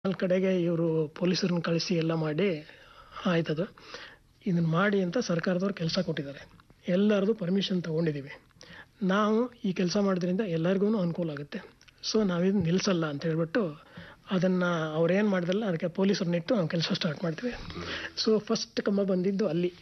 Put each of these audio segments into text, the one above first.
ಅಲ್ಲಿ ಕಡೆಗೆ ಇವರು ಪೊಲೀಸರನ್ನ ಕಳಿಸಿ ಎಲ್ಲ ಮಾಡಿ ಆಯ್ತದು ಇದನ್ನ ಮಾಡಿ ಅಂತ ಸರ್ಕಾರದವ್ರು ಕೆಲಸ ಕೊಟ್ಟಿದ್ದಾರೆ ಎಲ್ಲರದು ಪರ್ಮಿಷನ್ ತೊಗೊಂಡಿದ್ದೀವಿ ನಾವು ಈ ಕೆಲಸ ಮಾಡೋದ್ರಿಂದ ಎಲ್ಲರಿಗೂ ಅನುಕೂಲ ಆಗುತ್ತೆ ಸೊ ನಾವಿದು ನಿಲ್ಲಿಸಲ್ಲ ಅಂತ ಹೇಳ್ಬಿಟ್ಟು ಅದನ್ನು ಅವ್ರೇನು ಮಾಡಿದ್ರಲ್ಲ ಅದಕ್ಕೆ ಪೊಲೀಸರನ್ನಿಟ್ಟು ನಾವು ಕೆಲಸ ಸ್ಟಾರ್ಟ್ ಮಾಡ್ತೀವಿ ಸೊ ಫಸ್ಟ್ ಕಂಬ ಬಂದಿದ್ದು ಅಲ್ಲಿ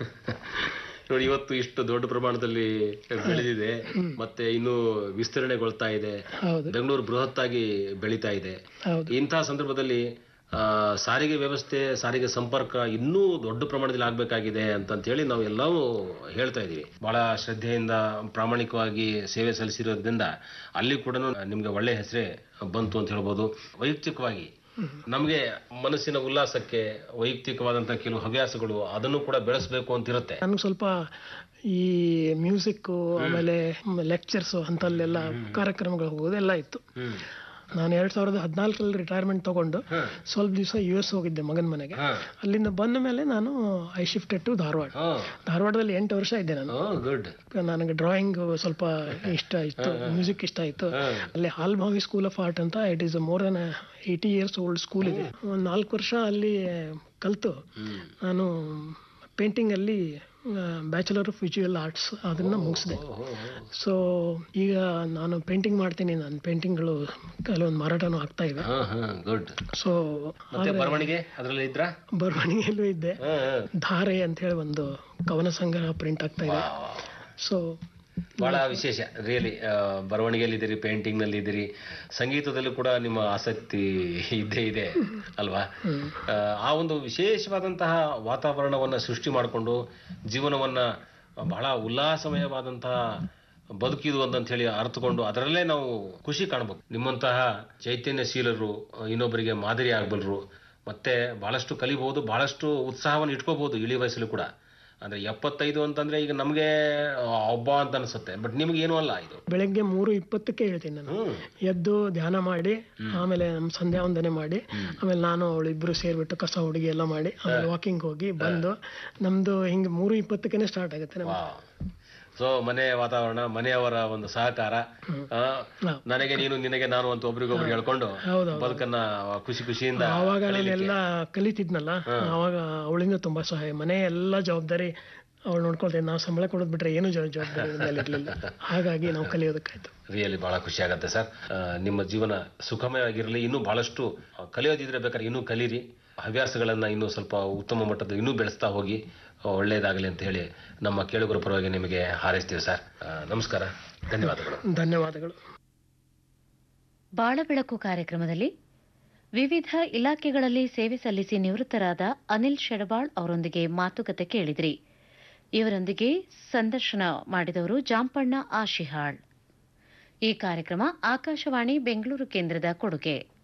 ನೋಡಿ ಇವತ್ತು ಇಷ್ಟು ದೊಡ್ಡ ಪ್ರಮಾಣದಲ್ಲಿ ಬೆಳೆದಿದೆ ಮತ್ತೆ ಇನ್ನು ವಿಸ್ತರಣೆಗೊಳ್ತಾ ಇದೆ ಹೌದು ಬೆಂಗಳೂರು ಬೃಹತ್ತಾಗಿ ಬೆಳೀತಾ ಇದೆ ಹೌದು ಇಂತಹ ಸಂದರ್ಭದಲ್ಲಿ ಆ, ಸಾರಿಗೆ ವ್ಯವಸ್ಥೆ ಸಾರಿಗೆ ಸಂಪರ್ಕ ಇನ್ನೂ ದೊಡ್ಡ ಪ್ರಮಾಣದಲ್ಲಿ ಆಗಬೇಕಾಗಿದೆ ಅಂತಂತ ಹೇಳಿ ನಾವು ಎಲ್ಲವೂ ಹೇಳ್ತಾ ಇದ್ದೀವಿ ಬಹಳ ಶ್ರದ್ಧೆಯಿಂದ ಪ್ರಾಮಾಣಿಕವಾಗಿ ಸೇವೆ ಸಲ್ಲಿಸಿರೋದ್ರಿಂದ ಅಲ್ಲಿ ಕೂಡ ನಿಮ್ಗೆ ಒಳ್ಳೆ ಹೆಸರೇ ಬಂತು ಅಂತ ಹೇಳ್ಬೋದು ವೈಯಕ್ತಿಕವಾಗಿ ನಮಗೆ ಮನಸ್ಸಿನ ಉಲ್ಲಾಸಕ್ಕೆ ವೈಯಕ್ತಿಕವಾದಂತಹ ಕೆಲವು ಹವ್ಯಾಸಗಳು ಅದನ್ನು ಕೂಡ ಬೆಳೆಸಬೇಕು ಅಂತ ಇರುತ್ತೆ ನನಗೆ ಸ್ವಲ್ಪ ಈ ಮ್ಯೂಸಿಕ್ಕು ಆಮೇಲೆ ಲೆಕ್ಚರ್ಸು ಅಂತಲ್ಲೆಲ್ಲ ಕಾರ್ಯಕ್ರಮಗಳು ಹೋಗೋದೆಲ್ಲ ಇತ್ತು ಹ್ಮ್ ನಾನು ಎರಡ್ ಸಾವಿರದ ಹದಿನಾಲ್ಕರಲ್ಲಿ ರಿಟೈರ್ಮೆಂಟ್ ತಗೊಂಡು ಹ್ಮ್. ಸ್ವಲ್ಪ ದಿವಸ ಯು ಎಸ್ ಹೋಗಿದ್ದೆ ಮಗನ ಮನೆಗೆ ಹಾ. ಅಲ್ಲಿಂದ ಬಂದ ಮೇಲೆ ನಾನು ಐ ಶಿಫ್ಟೆಡ್ ಟು ಧಾರವಾಡ ಹಾ ಧಾರವಾಡದಲ್ಲಿ ಎಂಟು ವರ್ಷ ಇದ್ದೆ ನಾನು ಗುಡ್ ನನಗೆ ಡ್ರಾಯಿಂಗ್ ಸ್ವಲ್ಪ ಇಷ್ಟ ಇತ್ತು ಮ್ಯೂಸಿಕ್ ಇಷ್ಟ ಆಯಿತು ಅಲ್ಲಿ ಹಾಲ್ಭಾವಿ ಸ್ಕೂಲ್ ಆಫ್ ಆರ್ಟ್ ಅಂತ it is more than eighty years old school ಇದೆ ಒಂದು ನಾಲ್ಕು ವರ್ಷ ಅಲ್ಲಿ ಕಲಿತು ಹ್ಮ್ ನಾನು ಪೇಂಟಿಂಗಲ್ಲಿ ಬ್ಯಾಚುಲರ್ ಆಫ್ ವಿಜುವಲ್ ಆರ್ಟ್ಸ್ ಅದನ್ನು ಮುಗಿಸಿದೆ ಓಹೋ ಸೊ ಈಗ ನಾನು ಪೇಂಟಿಂಗ್ ಮಾಡ್ತೀನಿ ನನ್ನ ಪೇಂಟಿಂಗ್ಗಳು ಕೆಲವೊಂದು ಮಾರಾಟನೂ ಆಗ್ತಾ ಇವೆ ಹಾ ಹಾ ಗುಡ್ ಸೊ ಮತ್ತೆ ಬರವಣಿಗೆ ಅದರಲ್ಲಿ ಇದ್ರ ಬರವಣಿಗೆಯಲ್ಲೂ ಇದ್ದೆ ಧಾರೆ ಅಂತ ಹೇಳಿ ಒಂದು ಕವನ ಸಂಗ್ರಹ ಪ್ರಿಂಟ್ ಆಗ್ತಾ ಇದೆ ಸೊ ಬಹಳ ವಿಶೇಷ ರಿಯಲಿ ಬರವಣಿಗೆಯಲ್ಲಿ ಇದ್ದೀರಿ ಪೇಂಟಿಂಗ್ ನಲ್ಲಿ ಇದ್ದೀರಿ ಸಂಗೀತದಲ್ಲೂ ಕೂಡ ನಿಮ್ಮ ಆಸಕ್ತಿ ಇದ್ದೇ ಇದೆ ಅಲ್ವಾ ಆ, ಆ ಒಂದು ವಿಶೇಷವಾದಂತಹ ವಾತಾವರಣವನ್ನ ಸೃಷ್ಟಿ ಮಾಡಿಕೊಂಡು ಜೀವನವನ್ನ ಬಹಳ ಉಲ್ಲಾಸಮಯವಾದಂತಹ ಬದುಕಿದು ಅಂತ ಹೇಳಿ ಅರ್ಥಕೊಂಡು ಅದರಲ್ಲೇ ನಾವು ಖುಷಿ ಕಾಣಬೇಕು ನಿಮ್ಮಂತಹ ಚೈತನ್ಯಶೀಲರು ಆ, ಇನ್ನೊಬ್ಬರಿಗೆ ಮಾದರಿ ಆಗಬಲ್ಲರು ಮತ್ತೆ ಬಹಳಷ್ಟು ಕಲಿಬಹುದು ಬಹಳಷ್ಟು ಉತ್ಸಾಹವನ್ನು ಇಟ್ಕೋಬಹುದು ಇಳಿ ವಯಸ್ಸಲ್ಲೂ ಕೂಡ ಅಂದ್ರೆ ಎಪ್ಪತ್ತೈದು ಅಂತಂದ್ರೆ ಈಗ ನಮಗೆ ಒಬ್ಬ ಅಂತ ಅನ್ಸುತ್ತೆ ಬಟ್ ನಿಮ್ಗೆ ಏನೂ ಅಲ್ಲ ಇದು ಬೆಳಗ್ಗೆ ಮೂರು ಇಪ್ಪತ್ತಕ್ಕೆ ಹೇಳ್ತೀನಿ ನಾನು ಹ್ಮ್ ಎದ್ದು ಧ್ಯಾನ ಮಾಡಿ ಆಮೇಲೆ ನಮ್ಮ ಸಂಧ್ಯಾ ವಂದನೆ ಮಾಡಿ ಆಮೇಲೆ ನಾನು ಅವಳು ಇಬ್ರು ಸೇರ್ಬಿಟ್ಟು ಕಸ ಹುಡುಗಿ ಎಲ್ಲ ಮಾಡಿ ಆಮೇಲೆ ವಾಕಿಂಗ್ ಹೋಗಿ ಬಂದು ನಮ್ದು ಹಿಂಗೆ ಮೂರು ಇಪ್ಪತ್ತಕ್ಕೆ ಸ್ಟಾರ್ಟ್ ಆಗುತ್ತೆ ನಮ್ದು ಸೊ ಮನೆ ವಾತಾವರಣ ಮನೆಯವರ ಒಂದು ಸಹಕಾರ ಆ, ನನಗೆ ನೀನು ನಿನಗೆ ನಾನು ಅಂತ ಒಬ್ರಿಗೊಬ್ರು ಹೇಳ್ಕೊಂಡು ಹೌದು ಬದುಕನ್ನ ಖುಷಿ ಖುಷಿಯಿಂದ ಆವಾಗ ನಾನೆಲ್ಲ ಕಲಿತಿದ್ನಲ್ಲ ಆವಾಗ ಅವಳಿಂದ ತುಂಬಾ ಸಹಾಯ ಮನೆ ಎಲ್ಲ ಜವಾಬ್ದಾರಿ ಅವಳು ನೋಡ್ಕೊಳ್ತೇವೆ ನಾವು ಸಂಬಳ ಕೊಡೋದು ಬಿಟ್ರೆ ಏನು ಜವ- ಜವಾಬ್ದಾರಿ ಮೇಲೆ ಇರಲಿಲ್ಲ ಹಾಗಾಗಿ ನಾವು ಕಲಿಯೋದಕ್ಕಾಯ್ತು ರಿಯಲಿ ಬಹಳ ಖುಷಿ ಆಗುತ್ತೆ ಸರ್ ಆ, ನಿಮ್ಮ ಜೀವನ ಸುಖಮಯವಾಗಿರಲಿ ಇನ್ನೂ ಬಹಳಷ್ಟು ಆ, ಕಲಿಯೋದಿದ್ರೆ ಬೇಕಾದ್ರೆ ಇನ್ನೂ ಕಲೀರಿ ಹವ್ಯಾಸಗಳನ್ನ ಇನ್ನೂ ಸ್ವಲ್ಪ ಉತ್ತಮ ಮಟ್ಟದ ಇನ್ನೂ ಬೆಳೆಸ್ತಾ ಹೋಗಿ ಆ, ಒಳ್ಳೆಯದಾಗಲಿ ಅಂತ ಹೇಳಿ ನಮ್ಮ ಕೇಳುಗರ ಪರವಾಗಿ ನಿಮಗೆ ಹಾರೈಸ್ತೀವಿ ಸರ್ ಆ, ನಮಸ್ಕಾರ ಧನ್ಯವಾದಗಳು ಧನ್ಯವಾದಗಳು ಬಾಳಬೆಳಕು ಕಾರ್ಯಕ್ರಮದಲ್ಲಿ ವಿವಿಧ ಇಲಾಖೆಗಳಲ್ಲಿ ಸೇವೆ ಸಲ್ಲಿಸಿ ನಿವೃತ್ತರಾದ ಅನಿಲ್ ಶೆಡಬಾಳ್ ಅವರೊಂದಿಗೆ ಮಾತುಕತೆ ಕೇಳಿದ್ರಿ ಇವರೊಂದಿಗೆ ಸಂದರ್ಶನ ಮಾಡಿದವರು ಜಾಂಪಣ್ಣ ಆಶಿಹಾಳ್ ಈ ಕಾರ್ಯಕ್ರಮ ಆಕಾಶವಾಣಿ ಬೆಂಗಳೂರು ಕೇಂದ್ರದ ಕೊಡುಗೆ